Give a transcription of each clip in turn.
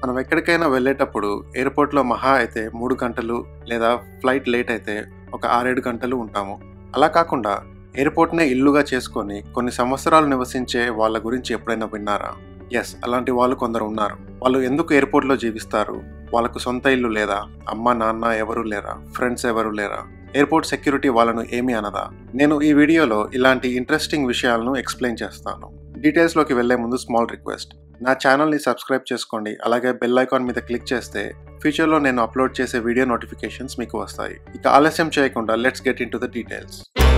మనం ఎక్కడికైనా వెళ్ళేటప్పుడు ఎయిర్పోర్ట్లో మహా అయితే మూడు గంటలు లేదా ఫ్లైట్ లేట్ అయితే ఒక ఆరేడు గంటలు ఉంటాము అలా కాకుండా ఎయిర్పోర్ట్నే ఇల్లుగా చేసుకొని కొన్ని సంవత్సరాలు నివసించే వాళ్ళ గురించి ఎప్పుడైనా విన్నారా ఎస్ అలాంటి వాళ్ళు కొందరు ఉన్నారు వాళ్ళు ఎందుకు ఎయిర్పోర్ట్లో జీవిస్తారు వాళ్ళకు సొంత ఇల్లు లేదా అమ్మ నాన్న ఎవరు లేరా ఫ్రెండ్స్ ఎవరు లేరా ఎయిర్పోర్ట్ సెక్యూరిటీ వాళ్ళను ఏమీ అనదా నేను ఈ వీడియోలో ఇలాంటి ఇంట్రెస్టింగ్ విషయాలను ఎక్స్ప్లెయిన్ చేస్తాను డీటెయిల్స్లోకి వెళ్లే ముందు స్మాల్ రిక్వెస్ట్ నా ఛానల్ని సబ్స్క్రైబ్ చేసుకోండి అలాగే బెల్ ఐకాన్ మీద క్లిక్ చేస్తే ఫ్యూచర్లో నేను అప్లోడ్ చేసే వీడియో నోటిఫికేషన్స్ మీకు వస్తాయి ఇక ఆలస్యం చేయకుండా let's get into the details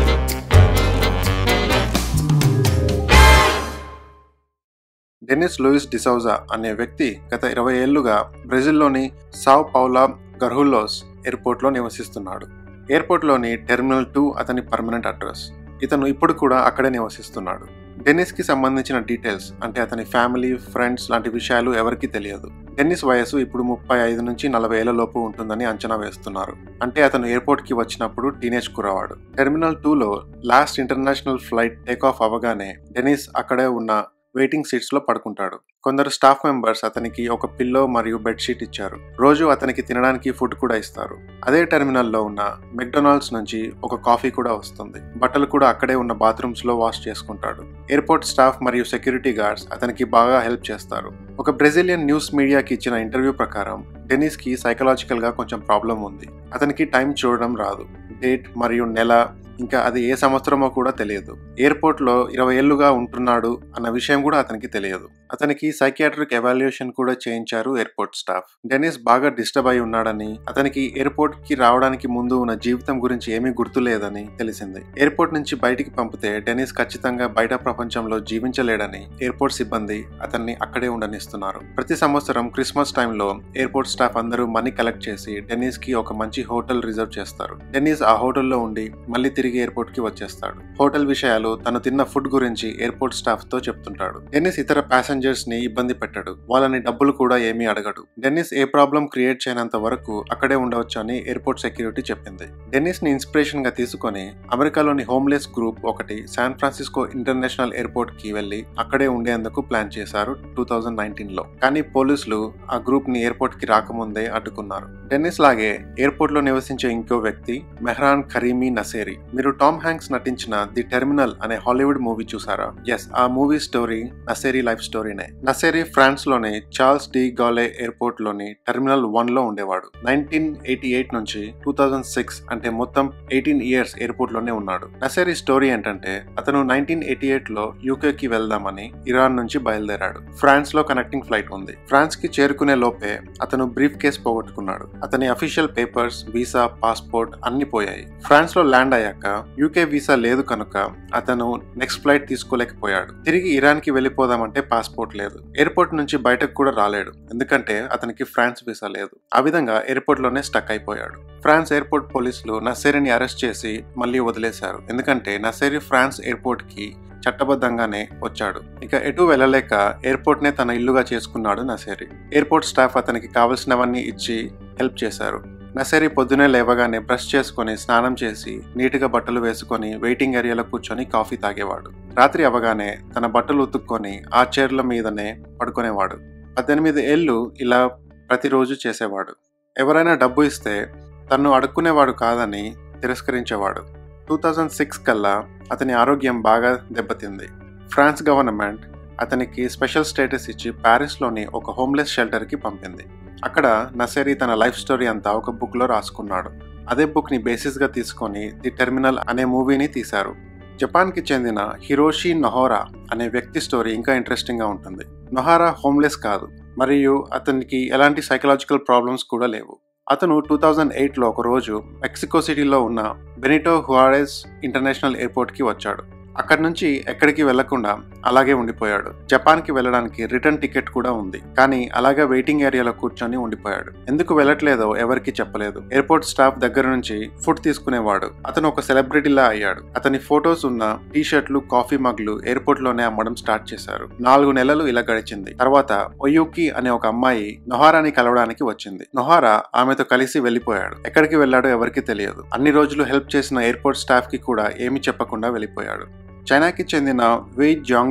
Denis Luis D'Souza అనే వ్యక్తి గత ఇరవై ఏళ్లుగా బ్రెజిల్లోని సావ్ పౌలా గర్హుల్లోస్ ఎయిర్పోర్ట్లో నివసిస్తున్నాడు ఎయిర్పోర్ట్లోని టెర్మినల్ టూ అతని పర్మనెంట్ అడ్రస్ ఇతను ఇప్పుడు కూడా అక్కడే నివసిస్తున్నాడు డెన్నిస్ కి సంబంధించిన డీటెయిల్స్ అంటే అతని ఫ్యామిలీ ఫ్రెండ్స్ లాంటి విషయాలు ఎవరికీ తెలియదు డెన్నిస్ వయసు ఇప్పుడు ముప్పై ఐదు నుంచి నలభై ఏళ్ల లోపు ఉంటుందని అంచనా వేస్తున్నారు అంటే అతను ఎయిర్పోర్ట్ కి వచ్చినప్పుడు టీనేజ్ కురవాడు టెర్మినల్ టూలో last international flight take off అవ్వగానే డెనిస్ అక్కడే ఉన్న వెయిటింగ్ సీట్స్ లో పడుకుంటాడు కొందరు స్టాఫ్ మెంబర్స్ అతనికి ఒక పిల్లో మరియు బెడ్షీట్ ఇచ్చారు రోజు అతనికి తినడానికి ఫుడ్ కూడా ఇస్తారు అదే టెర్మినల్లో ఉన్న మెక్డొనాల్డ్స్ నుంచి ఒక కాఫీ కూడా వస్తుంది బట్టలు కూడా అక్కడే ఉన్న బాత్రూమ్స్ లో వాష్ చేసుకుంటాడు ఎయిర్పోర్ట్ స్టాఫ్ మరియు సెక్యూరిటీ గార్డ్స్ అతనికి బాగా హెల్ప్ చేస్తారు ఒక బ్రెజిలియన్ న్యూస్ మీడియాకి ఇచ్చిన ఇంటర్వ్యూ ప్రకారం డెనిస్ కి సైకలాజికల్ గా కొంచెం ప్రాబ్లం ఉంది అతనికి టైం చూడడం రాదు డేట్ మరియు నెల ఇంకా అది ఏ సంవత్సరమో కూడా తెలియదు ఎయిర్పోర్ట్లో ఇరవై ఏళ్లుగా ఉంటున్నాడు అన్న విషయం కూడా అతనికి తెలియదు అతనికి సైకియాట్రిక్ ఎవాల్యుయేషన్ కూడా చేయించారు ఎయిర్పోర్ట్ స్టాఫ్ డెనిస్ బాగా డిస్టర్బ్ అయి ఉన్నాడని అతనికి ఎయిర్పోర్ట్ కి రావడానికి ముందు ఉన్న జీవితం గురించి ఏమీ గుర్తులేదని తెలిసింది ఎయిర్పోర్ట్ నుంచి బయటికి పంపితే డెనిస్ ఖచ్చితంగా బయట ప్రపంచంలో జీవించలేడని ఎయిర్పోర్ట్ సిబ్బంది అతన్ని అక్కడే ఉండనిస్తున్నారు ప్రతి సంవత్సరం క్రిస్మస్ టైంలో ఎయిర్పోర్ట్ స్టాఫ్ అందరూ మనీ కలెక్ట్ చేసి డెనిస్ కి ఒక మంచి హోటల్ రిజర్వ్ చేస్తారు డెనిస్ ఆ హోటల్లో ఉండి మళ్ళీ తిరిగి ఎయిర్పోర్ట్ కి వచ్చేస్తాడు హోటల్ విషయాలు తను తిన్న ఫుడ్ గురించి ఎయిర్పోర్ట్ స్టాఫ్ తో చెప్తుంటాడు డెన్నిస్ ఇతర ప్యాసింజర్స్ ని ఇబ్బంది పెట్టడు వాళ్ళని డబ్బులు కూడా ఏమీ అడగడు డెన్నిస్ ఏ ప్రాబ్లం క్రియేట్ చేయనంత వరకు అక్కడే ఉండవచ్చు అని ఎయిర్పోర్ట్ సెక్యూరిటీ చెప్పింది డెన్నిస్ ని ఇన్స్పిరేషన్ గా తీసుకొని అమెరికాలోని హోమ్లెస్ గ్రూప్ ఒకటి శాన్ ఫ్రాన్సిస్కో ఇంటర్నేషనల్ ఎయిర్పోర్ట్ కి వెళ్లి అక్కడే ఉండేందుకు ప్లాన్ చేశారు టూ థౌజండ్ నైన్టీన్ లో కానీ పోలీసులు ఆ గ్రూప్ ని ఎయిర్పోర్ట్ కి రాకముందే అడ్డుకున్నారు డెన్నిస్ లాగే ఎయిర్పోర్ట్ లో నివసించే ఇంకో వ్యక్తి మెహ్రాన్ కరీమీ నసేరి మీరు టామ్ హ్యాంక్స్ నటించిన ది టెర్మినల్ అనే హాలీవుడ్ మూవీ చూసారా ఎస్ ఆ మూవీ స్టోరీ నసేరి లైఫ్ స్టోరీనే నసేరి ఫ్రాన్స్ లోని చార్ల్స్ డి గాలే ఎయిర్పోర్ట్ లోని టెర్మినల్ వన్ లో ఉండేవాడు నైన్టీన్ ఎయిటీ ఎయిట్ నుంచి టూ థౌజండ్ సిక్స్ అంటే మొత్తం ఎయిటీన్ ఇయర్స్ ఎయిర్పోర్ట్ లోనే ఉన్నాడు నసేరి స్టోరీ ఏంటంటే అతను నైన్టీన్ ఎయిటీ ఎయిట్ లో యూకే కి వెళ్దామని ఇరాన్ నుంచి బయలుదేరాడు ఫ్రాన్స్ లో కనెక్టింగ్ ఫ్లైట్ ఉంది ఫ్రాన్స్ కి చేరుకునే లోపే అతను బ్రీఫ్ కేస్ పోగొట్టుకున్నాడు అతని అఫీషియల్ పేపర్స్ వీసా పాస్పోర్ట్ అన్ని పోయాయి ఫ్రాన్స్ లో ల్యాండ్ అయ్యాక యూకే వీసా లేదు కనుక అతను నెక్స్ట్ ఫ్లైట్ తీసుకోలేకపోయాడు తిరిగి ఇరాన్ కి వెళ్ళిపోదామంటే పాస్పోర్ట్ లేదు ఎయిర్పోర్ట్ నుంచి బయటకు కూడా రాలేడు ఎందుకంటే అతనికి ఫ్రాన్స్ వీసా లేదు ఆ విధంగా ఎయిర్పోర్ట్ లోనే స్టక్ అయిపోయాడు ఫ్రాన్స్ ఎయిర్పోర్ట్ పోలీసులు నసేరిని అరెస్ట్ చేసి మళ్ళీ వదిలేశారు ఎందుకంటే నసేరి ఫ్రాన్స్ ఎయిర్పోర్ట్ కి చట్టబద్ధంగానే వచ్చాడు ఇక ఎటు వెళ్ళలేక ఎయిర్పోర్ట్ నే తన ఇల్లుగా చేసుకున్నాడు నసేరి ఎయిర్పోర్ట్ స్టాఫ్ అతనికి కావలసినవన్నీ ఇచ్చి హెల్ప్ చేశారు నసేరి పొద్దునే లేవగానే బ్రష్ చేసుకుని స్నానం చేసి నీట్గా బట్టలు వేసుకొని వెయిటింగ్ ఏరియాలో కూర్చొని కాఫీ తాగేవాడు రాత్రి అవగానే తన బట్టలు ఉతుక్కొని ఆ చైర్ల మీదనే పడుకునేవాడు పద్దెనిమిది ఏళ్ళు ఇలా ప్రతిరోజు చేసేవాడు ఎవరైనా డబ్బు ఇస్తే తను అడుక్కునేవాడు కాదని తిరస్కరించేవాడు టూ థౌజండ్ సిక్స్ కల్లా అతని ఆరోగ్యం బాగా దెబ్బతింది ఫ్రాన్స్ గవర్నమెంట్ అతనికి స్పెషల్ స్టేటస్ ఇచ్చి ప్యారిస్లోని ఒక హోమ్లెస్ షెల్టర్కి పంపింది అక్కడ నసేరి తన లైఫ్ స్టోరీ అంతా ఒక బుక్లో రాసుకున్నాడు అదే బుక్ని బేసిస్గా తీసుకొని ది టెర్మినల్ అనే మూవీని తీశారు జపాన్కి చెందిన హిరోషి నొహోరా అనే వ్యక్తి స్టోరీ ఇంకా ఇంట్రెస్టింగ్గా ఉంటుంది నొహారా హోమ్లెస్ కాదు మరియు అతనికి ఎలాంటి సైకలాజికల్ ప్రాబ్లమ్స్ కూడా లేవు అతను టూ థౌజండ్ ఎయిట్లో ఒక రోజు మెక్సికో సిటీలో ఉన్న బెనిటో హువారెస్ ఇంటర్నేషనల్ ఎయిర్పోర్ట్కి వచ్చాడు అక్కడి నుంచి ఎక్కడికి వెళ్లకుండా అలాగే ఉండిపోయాడు జపాన్కి వెళ్ళడానికి రిటర్న్ టికెట్ కూడా ఉంది కానీ అలాగే వెయిటింగ్ ఏరియాలో కూర్చొని ఉండిపోయాడు ఎందుకు వెళ్ళట్లేదో ఎవరికి చెప్పలేదు ఎయిర్పోర్ట్ స్టాఫ్ దగ్గర నుంచి ఫుడ్ తీసుకునేవాడు అతను ఒక సెలబ్రిటీలా అయ్యాడు అతని ఫొటోస్ ఉన్న టీ షర్ట్లు కాఫీ మగ్లు ఎయిర్పోర్ట్ లోనే అమ్మడం స్టార్ట్ చేశారు నాలుగు నెలలు ఇలా గడిచింది తర్వాత ఒయూకి అనే ఒక అమ్మాయి నొహారాని కలవడానికి వచ్చింది నొహారా ఆమెతో కలిసి వెళ్లిపోయాడు ఎక్కడికి వెళ్ళాడో ఎవరికి తెలియదు అన్ని రోజులు హెల్ప్ చేసిన ఎయిర్పోర్ట్ స్టాఫ్ కి కూడా ఏమి చెప్పకుండా వెళ్ళిపోయాడు చైనాకి చెందిన వెయ్ జాంగో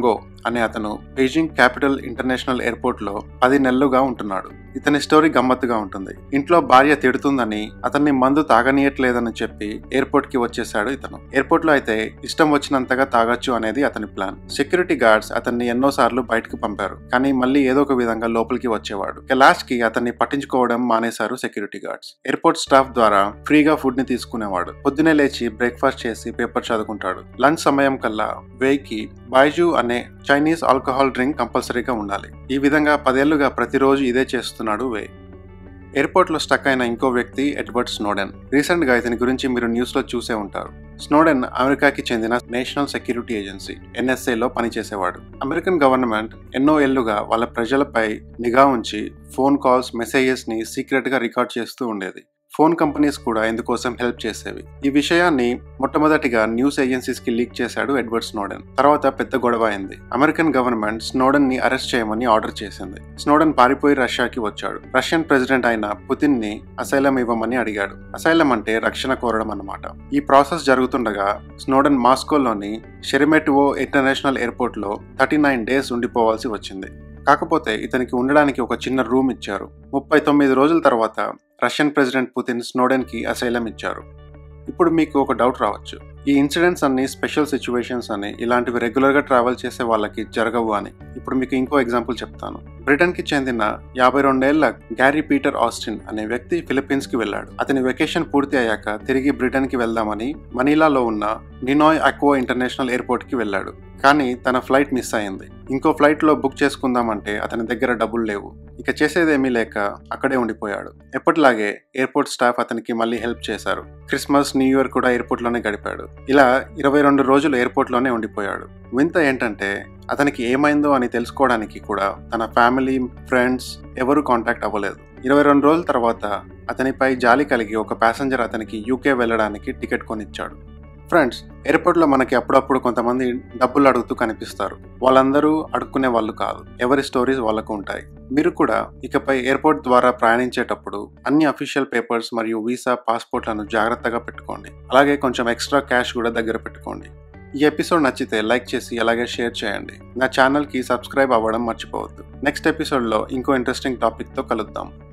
అనే అతను బీజింగ్ క్యాపిటల్ ఇంటర్నేషనల్ ఎయిర్పోర్ట్ లో పది నెలలుగా ఉంటున్నాడు ఇతని స్టోరీ గమ్మత్తుగా ఉంటుంది ఇంట్లో భార్య తిడుతుందని అతన్ని మందు తాగనీయట్లేదని చెప్పి ఎయిర్పోర్ట్ కి వచ్చేసాడు ఇతను ఎయిర్పోర్ట్ లో అయితే ఇష్టం వచ్చినంతగా తాగొచ్చు అనేది అతని ప్లాన్ సెక్యూరిటీ గార్డ్స్ అతన్ని ఎన్నో సార్లు బయటకు పంపారు కానీ మళ్ళీ ఏదో ఒక విధంగా లోపలికి వచ్చేవాడు ఇక లాస్ట్ కి అతన్ని పట్టించుకోవడం మానేశారు సెక్యూరిటీ గార్డ్స్ ఎయిర్పోర్ట్ స్టాఫ్ ద్వారా ఫ్రీగా ఫుడ్ ని తీసుకునేవాడు పొద్దునే లేచి బ్రేక్ఫాస్ట్ చేసి పేపర్ చదువుకుంటాడు లంచ్ సమయం కల్లా వేకి బైజు అనే చైనీస్ ఆల్కహాల్ డ్రింక్ కంపల్సరీగా ఉండాలి ఈ విధంగా పదేళ్లుగా ప్రతిరోజు ఇదే చేస్తున్నాడు వే ఎయిర్పోర్ట్ లో స్టక్ అయిన ఇంకో వ్యక్తి ఎడ్వర్డ్ స్నోడెన్ రీసెంట్ గా ఇతని గురించి మీరు న్యూస్ లో చూసే ఉంటారు స్నోడెన్ అమెరికాకి చెందిన నేషనల్ సెక్యూరిటీ ఏజెన్సీ ఎన్ఎస్ఏ లో పనిచేసేవాడు అమెరికన్ గవర్నమెంట్ ఎన్నో ఏళ్లుగా వాళ్ళ ప్రజలపై నిఘా ఉంచి ఫోన్ కాల్స్ మెసేజెస్ ని సీక్రెట్ గా రికార్డ్ చేస్తూ ఉండేది ఫోన్ కంపెనీస్ కూడా ఇందుకోసం హెల్ప్ చేసేవి ఈ విషయాన్ని మొట్టమొదటిగా న్యూస్ ఏజెన్సీస్ కి లీక్ చేశాడు ఎడ్వర్డ్ స్నోడెన్ తర్వాత పెద్ద గొడవ అయింది అమెరికన్ గవర్నమెంట్ స్నోడెన్ ని అరెస్ట్ చేయమని ఆర్డర్ చేసింది స్నోడెన్ పారిపోయి రష్యాకి వచ్చాడు రష్యన్ ప్రెసిడెంట్ అయిన పుతిన్ ని అసైలం ఇవ్వమని అడిగాడు అసైలం అంటే రక్షణ కోరడం అన్నమాట ఈ ప్రాసెస్ జరుగుతుండగా స్నోడెన్ మాస్కోలోని షెరిమెటివో ఇంటర్నేషనల్ ఎయిర్పోర్ట్ లో థర్టీ నైన్ డేస్ ఉండిపోవాల్సి వచ్చింది కాకపోతే ఇతనికి ఉండడానికి ఒక చిన్న రూమ్ ఇచ్చారు ముప్పై తొమ్మిది రోజుల తర్వాత రష్యన్ ప్రెసిడెంట్ పుతిన్ స్నోడెన్ కి అసైలం ఇచ్చారు ఇప్పుడు మీకు ఒక డౌట్ రావచ్చు ఈ ఇన్సిడెంట్స్ అన్ని స్పెషల్ సిచ్యువేషన్స్ అని ఇలాంటివి రెగ్యులర్ గా ట్రావెల్ చేసే వాళ్ళకి జరగవు అని ఇప్పుడు మీకు ఇంకో ఎగ్జాంపుల్ చెప్తాను బ్రిటన్ కి చెందిన యాభై రెండేళ్ల గ్యారీ పీటర్ ఆస్టిన్ అనే వ్యక్తి ఫిలిప్పీన్స్ కి వెళ్ళాడు అతని వెకేషన్ పూర్తి అయ్యాక తిరిగి బ్రిటన్ కి వెళ్దామని మనీలాలో ఉన్న నినాయ్ అక్వా ఇంటర్నేషనల్ ఎయిర్పోర్ట్ కి వెళ్ళాడు కానీ తన ఫ్లైట్ మిస్ అయింది ఇంకో ఫ్లైట్ లో బుక్ చేసుకుందామంటే అతని దగ్గర డబ్బులు లేవు ఇక చేసేదేమీ లేక అక్కడే ఉండిపోయాడు ఎప్పటిలాగే ఎయిర్పోర్ట్ స్టాఫ్ అతనికి మళ్ళీ హెల్ప్ చేశారు క్రిస్మస్ న్యూ ఇయర్ కూడా ఎయిర్పోర్ట్ లోనే గడిపాడు ఇలా ఇరవై రెండు రోజులు ఎయిర్పోర్ట్ లోనే ఉండిపోయాడు వింత ఏంటంటే అతనికి ఏమైందో అని తెలుసుకోవడానికి కూడా తన ఫ్యామిలీ ఫ్రెండ్స్ ఎవరు కాంటాక్ట్ అవ్వలేదు ఇరవై రెండు రోజుల తర్వాత అతనిపై జాలి కలిగి ఒక ప్యాసింజర్ అతనికి యూకే వెళ్ళడానికి టికెట్ కొనిచ్చాడు ఫ్రెండ్స్ ఎయిర్పోర్ట్లో మనకి అప్పుడప్పుడు కొంతమంది డబ్బులు అడుగుతూ కనిపిస్తారు వాళ్ళందరూ అడుక్కునే వాళ్ళు కాదు ఎవరి స్టోరీస్ వాళ్ళకు ఉంటాయి మీరు కూడా ఇకపై ఎయిర్పోర్ట్ ద్వారా ప్రయాణించేటప్పుడు అన్ని అఫీషియల్ పేపర్స్ మరియు వీసా పాస్పోర్ట్లను జాగ్రత్తగా పెట్టుకోండి అలాగే కొంచెం ఎక్స్ట్రా క్యాష్ కూడా దగ్గర పెట్టుకోండి ఈ ఎపిసోడ్ నచ్చితే లైక్ చేసి అలాగే షేర్ చేయండి నా ఛానల్కి సబ్స్క్రైబ్ అవ్వడం మర్చిపోవద్దు నెక్స్ట్ ఎపిసోడ్లో ఇంకో ఇంట్రెస్టింగ్ టాపిక్తో కలుద్దాం